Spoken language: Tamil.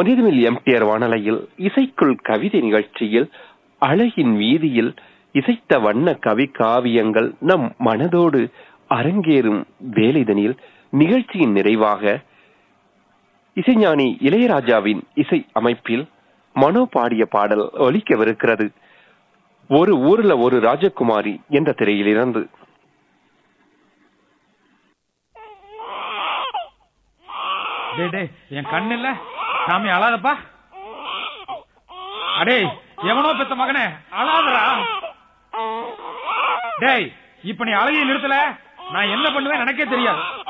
மனிதமில் எம்டிஆர் வானலையில் இசைக்குள் கவிதை நிகழ்ச்சியில் அழகின் வீதியில் இசைத்த வண்ண கவி காவியங்கள் நம் மனதோடு அரங்கேறும் வேலைதனில் நிகழ்ச்சியின் நிறைவாக இசைஞானி இளையராஜாவின் இசை அமைப்பில் மனோ பாடிய பாடல் ஒலிக்கவிருக்கிறது ஒரு ஊர்ல ஒரு ராஜகுமாரி என்ற திரையிலிருந்து டேய் டேய் என் கண்ணு இல்ல சாமி அழாதப்பா அடே எவனோ பெத்த மகனே அழாதடா டேய் இப்ப நீ அழகிய நிறுத்தல நான் என்ன பண்ணுவேன் எனக்கே தெரியாது